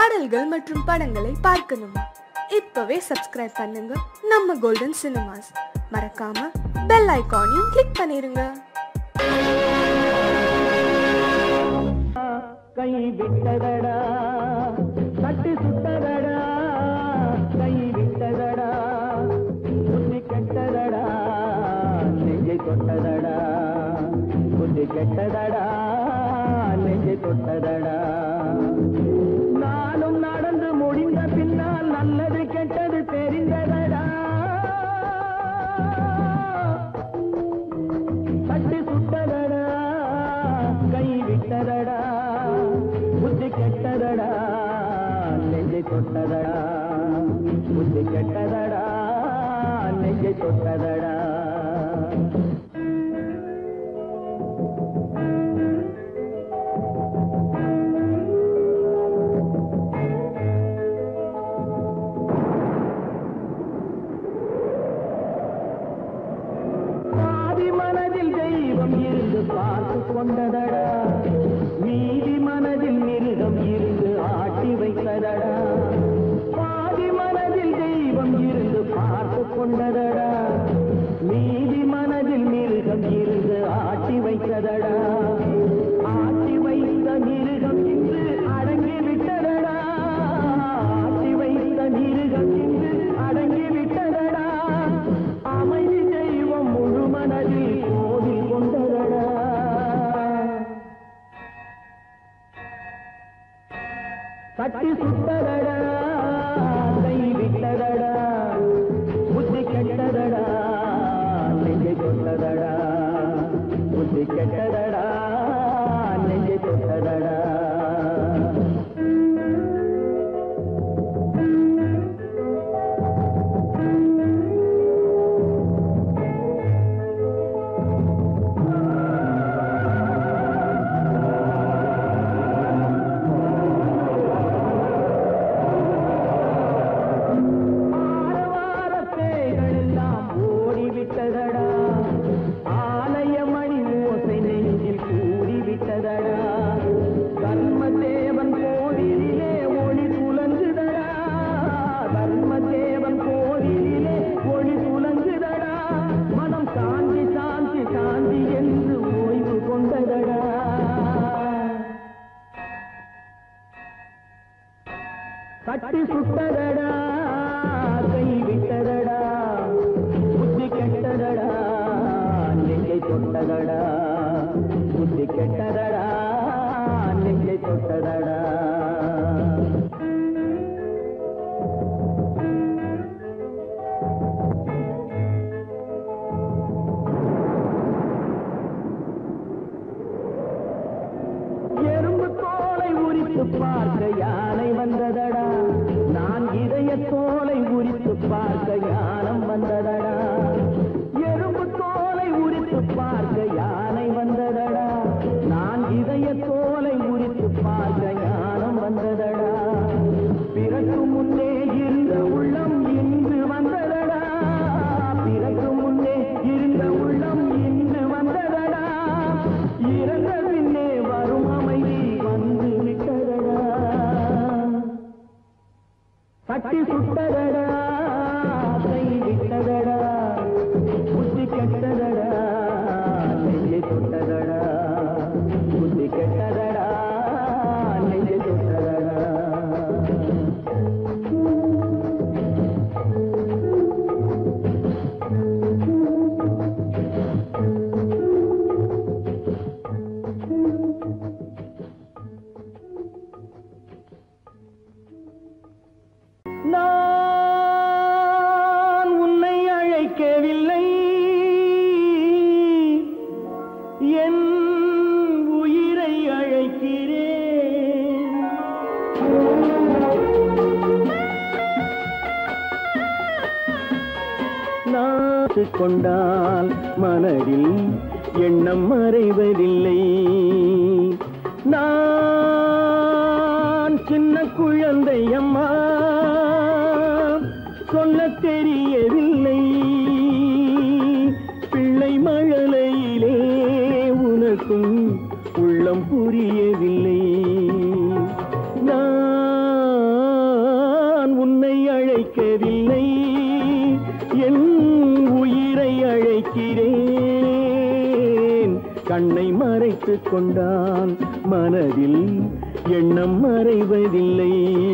பாடல்கள் மற்றும் படங்களை பார்க்கணுமா இப்பவே சப்ஸ்கிரைப் பண்ணுங்க நம்ம கோல்டன் சினிமாஸ் மறக்காம பெல் ஐகானையும் கிளிக் பண்ணிருங்க கை விட்டதடா தட்டி சுட்டதடா கை விட்டதடா புத்தி கெட்டதடா நெஞ்சை தொட்டதடா புத்தி கெட்டதடா நெஞ்சை தொட்டதடா நானும் நடந்து முடிந்த பின்னால் நல்லது கெட்டது தெரிந்ததடா தட்டி சுட்டதடா கை விட்டதடா புத்தி கெட்டதடா நெஞ்சை தொட்டதடா புத்தி கெட்டதடா நெஞ்சை தொட்டதடா பாதி மனதில் தெய்வம் இருந்து பார்த்து கொண்டதடா மீதி மனதில் மிருகம் இருந்து ஆட்டி வைத்ததடா பாதி மனதில் தெய்வம் இருந்து பார்த்து கொண்டதடா மீதி மனதில் மிருகம் இருந்து ஆட்டி வைத்ததடா ஆட்டி வைத்த மிருகம் இன்று அடங்கி விட்டதடா ஆட்டி வைத்த மிருகம் இன்று அடங்கி விட்டதடா அமைதி தெய்வம் முழு மனதில் கோவில் கொண்டதடா தட்டி சுட்டதடா கை விட்டதடா புத்தி கெட்டதடா நெஞ்சை தொட்டதடா புத்தி கெட்டதடா நெஞ்சை தொட்டதடா ஆரவாரத்தேகளெல்லாம் ஓடிவிட்டதடா ஆலயமணி ஓசை நெஞ்சில் கூடிவிட்டதடா தர்மதேவன் கோவிலிலே ஒளி துலங்குதடா தர்மதேவன் கோவிலிலே ஒளி துலங்குதடா மனம் சாந்தி சாந்தி சாந்தி என்று ஓய்வு கொண்டதடா தட்டி சுட்டதடா கை விட்டதடா புத்தி கெட்டதடா நெஞ்சை தொட்டதடா புத்தி கெட்டதடா நெஞ்சை தொட்டதடா எறும்பு தோலை உரித்து பார்க்க யானை வந்ததடா நான் இதய தோலை உரித்து பார்க்க யானம் வந்ததடா எறும்பு தோலை உரித்து பார்க்க யானை வந்ததடா நான் இதய தோலை உரித்து பார்க்க ஞானம் வந்ததடா பிறகு முன்னே இருந்த உள்ளம் இன்று வந்ததடா பிறகு முன்னே இருந்த உள்ளம் இன்று வந்ததடா இறந்த பின்னே வரும் அமைதி வந்து விட்டதடா தட்டி சுட்டதடா கை விட்டதடா புத்தி கெட்டதடா நெஞ்சை தொட்டதடா புத்தி கெட்டதடா நெஞ்சை தொட்டதடா நான் உன்னை அழைக்கவில்லை என் உயிரை அழைக்கிறேன் நாத்து கொண்டால் மனதில் எண்ணம் மறைவதில்லை நான் சின்ன குழந்தை அம்மா சொல்ல தெரியவில்லை பிள்ளை மழலையிலே உனக்கும் உள்ளம் புரியவில்லை நான் அழைக்கவில்லை என் உயிரை அழைக்கிறேன் கண்ணை மறைத்துக் கொண்டால் மனதில் எண்ணம் மறைவதில்லை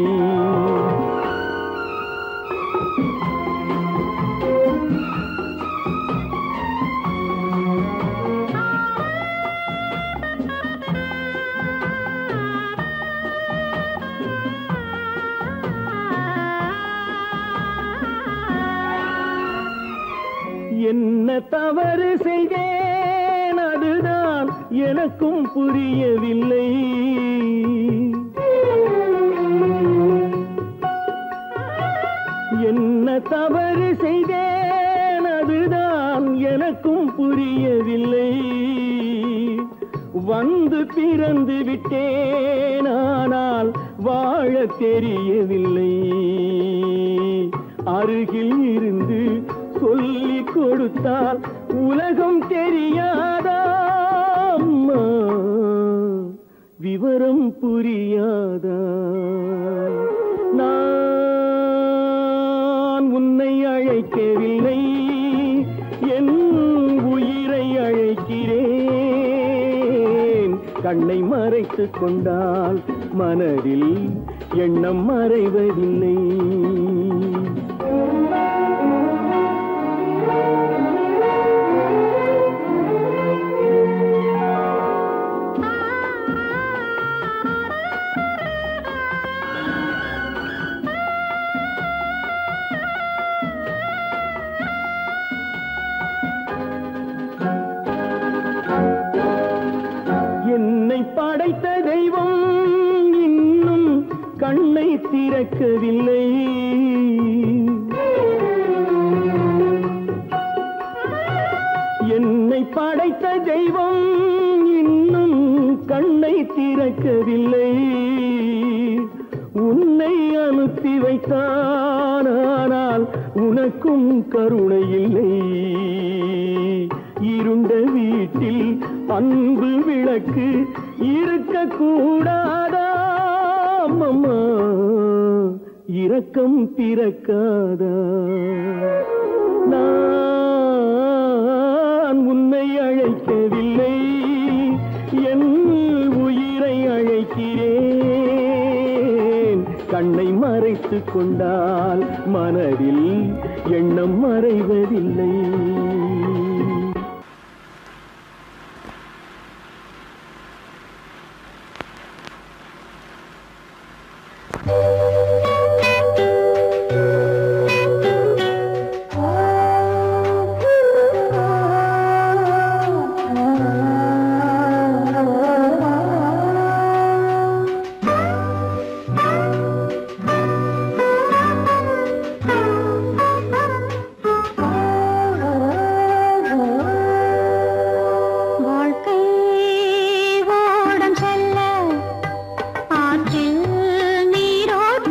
என்ன தவறு செய்தேன் அதுதான் எனக்கும் புரியவில்லை என்ன தவறு செய்தேன் அதுதான் எனக்கும் புரியவில்லை வந்து பிறந்து விட்டேன் ஆனால் வாழ தெரியவில்லை அருகில் இருந்து சொல்லிக் கொடுத்தால் உலகம் தெரியாதா அம்மா? விவரம் புரியாதா நான் உன்னை அழைக்கவில்லை என் உயிரை அழைக்கிறேன் கண்ணை மறைத்துக் கொண்டால் மனதில் எண்ணம் மறைவதில்லை என்னை படைத்த தெய்வம் இன்னும் கண்ணை திறக்கவில்லை என்னை படைத்த தெய்வம் இன்னும் கண்ணை திறக்கவில்லை உன்னை அனுப்பி வைத்தான் ஆனால் உனக்கும் கருணை இல்லை இருண்ட வீட்டில் அன்பு விளக்கு இருக்கக்கூடாதா அம்மம்மா இரக்கம் பிறக்காதா நான் உன்னை அழைக்கவில்லை என் உயிரை அழைக்கிறேன் கண்ணை மறைத்துக் கொண்டால் மனதில் எண்ணம் மறைவதில்லை வாழ்க்கை ஓடம் செல்ல ஆற்றில் நீரோட்டம்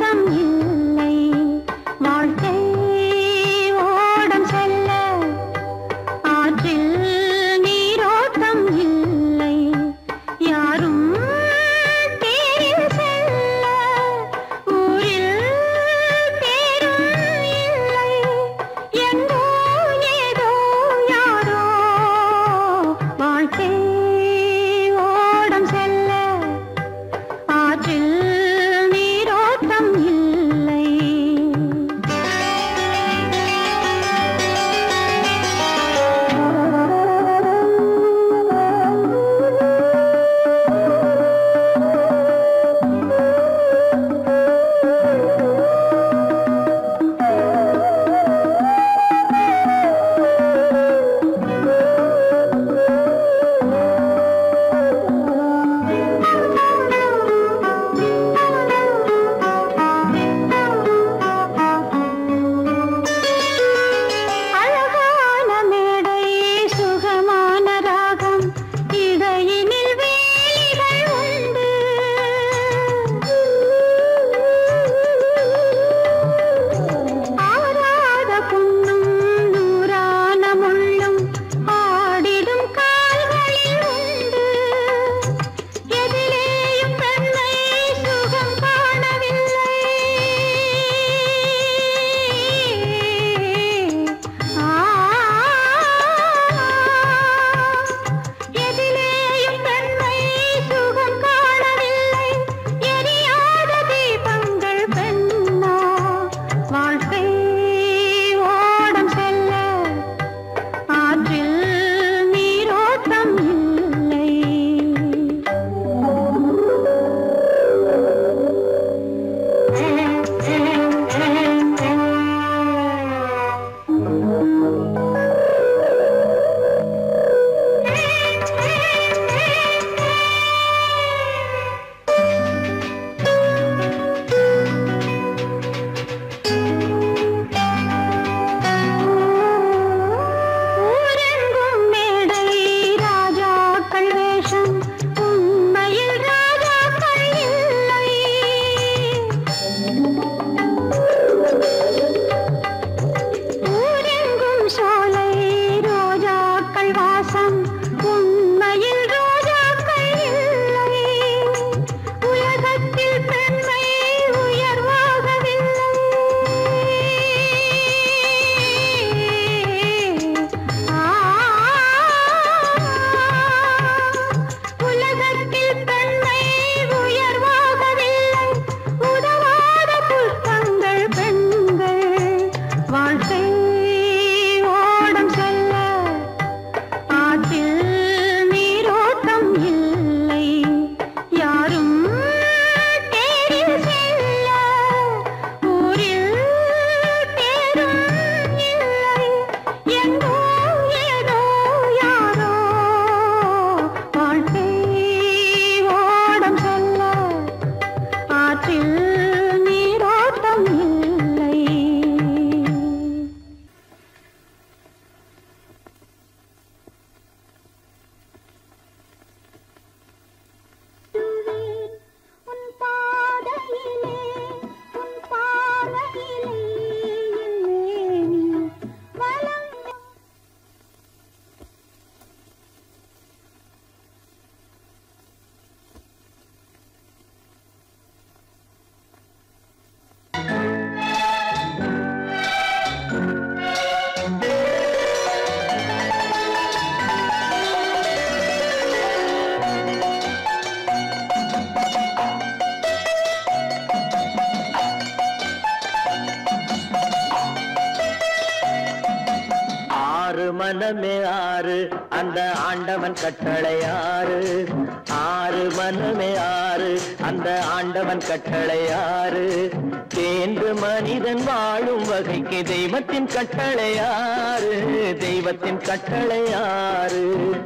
மனமே ஆறு அந்த ஆண்டவன் கட்டளை ஆறு ஆறு மனமே ஆறு அந்த ஆண்டவன் கட்டளை ஆறு தேர்ந்து மனிதன் வாழும் வகைக்கு தெய்வத்தின் கட்டளை ஆறு தெய்வத்தின் கட்டளை ஆறு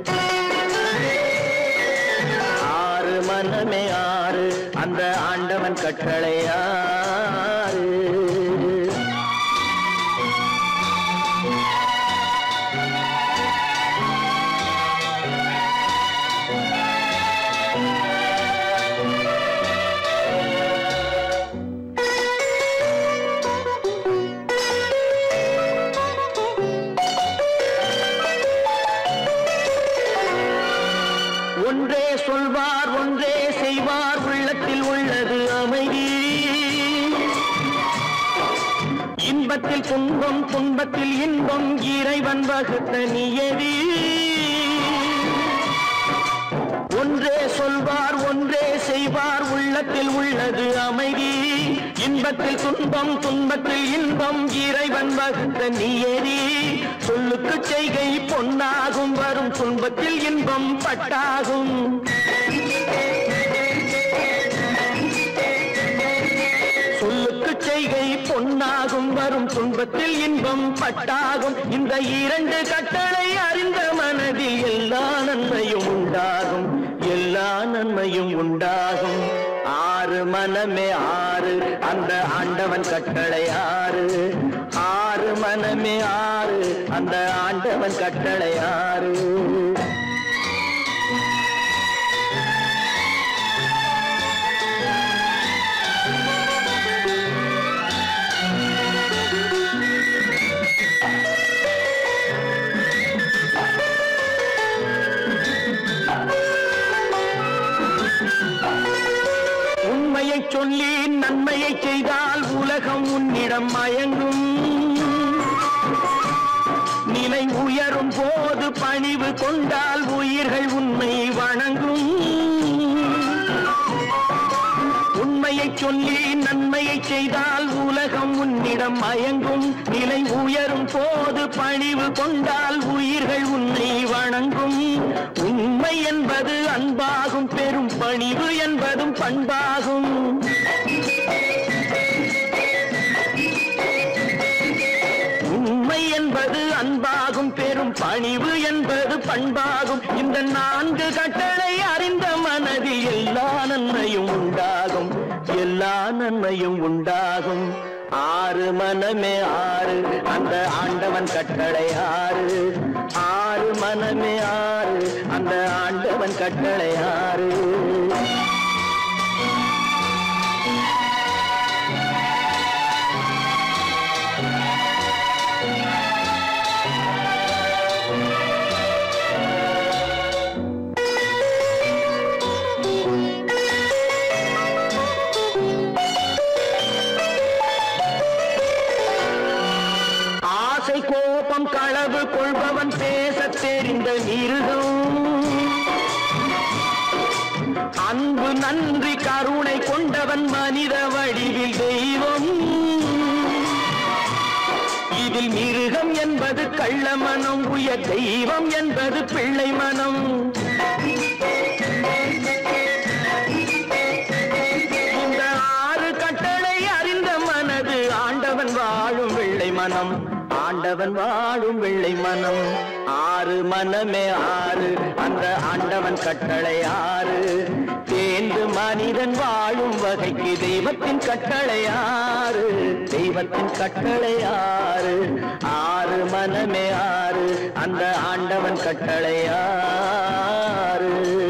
ஆறு மனமே ஆறு அந்த ஆண்டவன் கட்டளை ஆறு ஒன்றே சொல்வார் ஒன்றே செய்வார் உள்ளத்தில் உள்ளது அமைதி இன்பத்தில் துன்பம் துன்பத்தில் இன்பம் இறைவன் வகுத்த நியதி ஒன்றே சொல்வார் ஒன்றே செய்வார் உள்ளத்தில் உள்ளது அமைதி இன்பத்தில் துன்பம் துன்பத்தில் இன்பம் இறைவன் வகுத்த நியதி சொல்லுக்கு செய்கை பொன்னாகும் வரும் துன்பத்தில் இன்பம் பட்டாகும் சொல்லுக்கு செய்கை பொன்னாகும் வரும் துன்பத்தில் இன்பம் பட்டாகும் இந்த இரண்டு கட்டளை அறிந்த மனதில் எல்லா நன்மையும் உண்டாகும் எல்லா நன்மையும் உண்டாகும் ஆறு மனமே ஆறு அந்த ஆண்டவன் கட்டளை ஆறு ஆறு மனமே ஆறு அந்த ஆண்டவன் கட்டளை ஆறு உண்மையை சொல்லி நன்மையை செய்தால் உலகம் உன்னிடம் மயங்கும் நிலை உயரும் போது பணிவு கொண்டால் உயிர்கள் உன்னை வணங்கும் உண்மையை சொல்லி நன்மையை செய்தால் உலகம் உன்னிடம் மயங்கும் நிலை உயரும் போது பணிவு கொண்டால் உயிர்கள் உன்னை வணங்கும் உண்மை என்பது அன்பாகும் பெரும் பணிவு என்பதும் பண்பாகும் உண்மை என்பது அன்பாகும் பெரும் பணிவு என்பது பண்பாகும் இந்த நான்கு கட்டளை அறிந்த மனதில் எல்லா நன்மையும் உண்டாகும் எல்லா நன்மையும் உண்டாகும் ஆறு மனமே ஆறு அந்த ஆண்டவன் கட்டளை ஆறு ஆறு மனமே ஆறு அந்த ஆண்டவன் கட்டளை ஆறு ஆசை கோபம் களவு கொள்பவன் பேசத் தெரிந்த மிருகம் அன்பு நன்றி கருணை கொண்டவன் மனித வடிவில் தெய்வம் இதில் மிருகம் என்பது கள்ள மனம் உயர் தெய்வம் என்பது பிள்ளை மனம் இந்த ஆறு கட்டளை அறிந்த மனது ஆண்டவன் வாழும் வெள்ளை மனம் ஆண்டவன் வாழும் வெள்ளை மனம் ஆறு மனமே ஆறு அந்த ஆண்டவன் கட்டளை ஆறு தேர்ந்து மனிதன் வாழும் வகைக்கு தெய்வத்தின் கட்டளை ஆறு தெய்வத்தின் கட்டளை ஆறு ஆறு மனமே ஆறு அந்த ஆண்டவன் கட்டளை ஆறு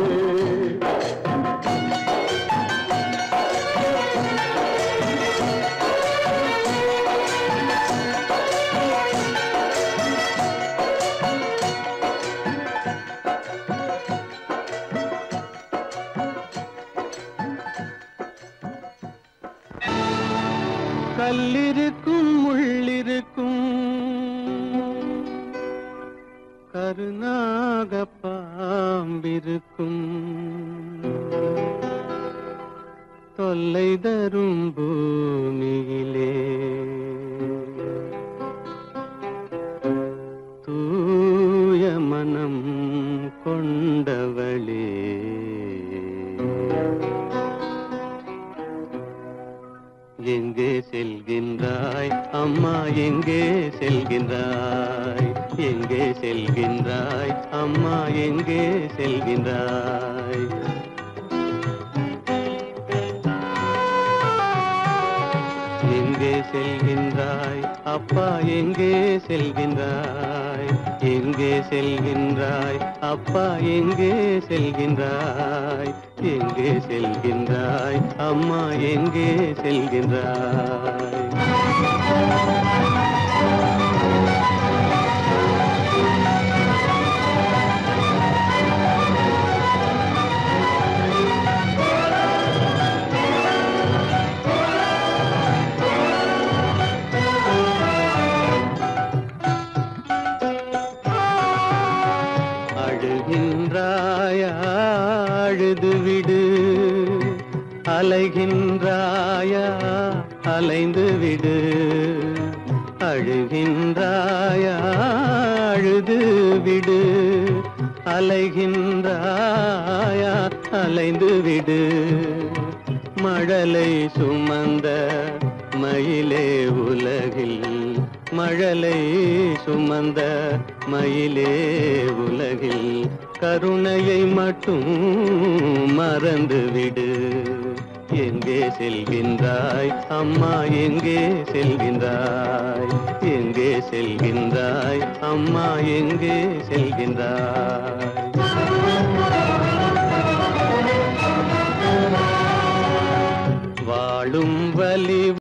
கல்லிருக்கும் முள்ளிருக்கும் கருநாக பாம்பிருக்கும் தொல்லை தரும் பூமியிலே எங்கே செல்கின்றாய் அம்மா எங்கே செல்கின்றாய் எங்கே செல்கின்றாய் அம்மா எங்கே செல்கின்றாய் எங்கே செல்கின்றாய் அப்பா எங்கே செல்கின்றாய் எங்கே செல்கின்றாய் அப்பா எங்கே செல்கின்றாய் எங்கே செல்கின்றாய் அம்மா எங்கே செல்கின்றாய் அழுகின்றாயா அழுது விடு அலைகின்றாயா அலைந்து விடு அழுகின்றாயா அழுது விடு அலைகின்றாயா அலைந்து விடு மழலை சுமந்த மயிலே உலகில் மழலை சுமந்த மயிலே உலகில் கருணையை மட்டும் மறந்து விடு எங்கே செல்கின்றாய் அம்மா எங்கே செல்கின்றாய் எங்கே செல்கின்றாய் அம்மா எங்கே செல்கின்றாய் வாழும் வலி